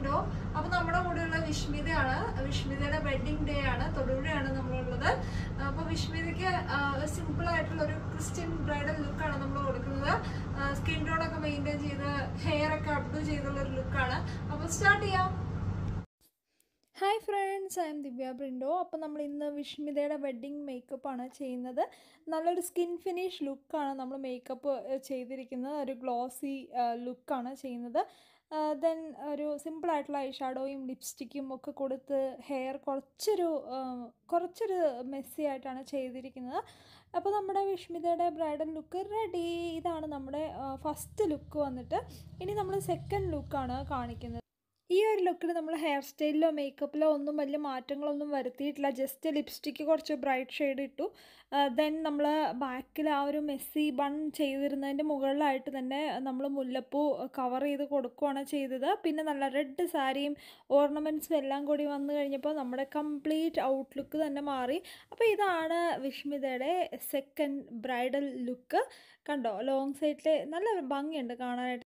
പ്രിന്റോ അപ്പൊ നമ്മുടെ കൂടെയുള്ള വിഷ്മിതയാണ് വിഷ്മിതയുടെ വെഡിങ് ഡേ ആണ് തൊടുപുഴയാണ് നമ്മളുള്ളത് അപ്പൊ വിഷ്മിതയ്ക്ക് സിമ്പിൾ ആയിട്ടുള്ള ഒരു ക്രിസ്ത്യൻ ബ്രൈഡൽ ലുക്കാണ് നമ്മൾ കൊടുക്കുന്നത് സ്കിൻ ടോൺ ഒക്കെ മെയിൻറ്റെയിൻ ചെയ്ത് ഹെയർ ഒക്കെ അപ്ഡു ചെയ്തുള്ള ഒരു ലുക്കാണ് അപ്പൊ സ്റ്റാർട്ട് ചെയ്യാം hi friends I'm Divya ബ്രിൻഡോ അപ്പോൾ നമ്മൾ ഇന്ന് വിഷ്മിതയുടെ വെഡ്ഡിങ് മേക്കപ്പ് ആണ് ചെയ്യുന്നത് നല്ലൊരു സ്കിൻ ഫിനിഷ് ലുക്കാണ് നമ്മൾ മേക്കപ്പ് ചെയ്തിരിക്കുന്നത് ഒരു ഗ്ലോസി ലുക്കാണ് ചെയ്യുന്നത് ദെൻ ഒരു സിമ്പിളായിട്ടുള്ള ഐ ഷാഡോയും ലിപ്സ്റ്റിക്കും ഒക്കെ കൊടുത്ത് ഹെയർ കുറച്ചൊരു ആ, കുറച്ചൊരു മെസ്സി ആയിട്ടാണ് ചെയ്തിരിക്കുന്നത് അപ്പോൾ നമ്മുടെ വിഷ്മിതയുടെ ബ്രൈഡൽ ലുക്ക് റെഡി ഇതാണ് നമ്മുടെ ഫസ്റ്റ് ലുക്ക് വന്നിട്ട് ഇനി നമ്മൾ സെക്കൻഡ് ലുക്കാണ് കാണിക്കുന്നത് ഈ ഒരു ലുക്കിൽ നമ്മൾ ഹെയർ സ്റ്റൈലിലോ മേക്കപ്പിലോ ഒന്നും വലിയ മാറ്റങ്ങളൊന്നും വരുത്തിയിട്ടില്ല ജസ്റ്റ് ലിപ്സ്റ്റിക്ക് കുറച്ച് ബ്രൈറ്റ് ഷെയ്ഡ് ഇട്ടു ദെൻ നമ്മൾ ബാക്കിൽ ആ ഒരു മെസ്സി ബൺ ചെയ്തിരുന്നതിൻ്റെ മുകളിലായിട്ട് തന്നെ നമ്മൾ മുല്ലപ്പൂ കവർ ചെയ്ത് കൊടുക്കുകയാണ് ചെയ്തത് പിന്നെ നല്ല റെഡ് സാരിയും ഓർണമെൻറ്റ്സും എല്ലാം കൂടി വന്നു കഴിഞ്ഞപ്പോൾ നമ്മുടെ കംപ്ലീറ്റ് ഔട്ട്ലുക്ക് തന്നെ മാറി അപ്പോൾ ഇതാണ് വിഷ്മിതയുടെ സെക്കൻഡ് ബ്രൈഡൽ ലുക്ക് കണ്ടോ ലോങ് സൈഡിൽ നല്ല ഭംഗിയുണ്ട് കാണാനായിട്ട്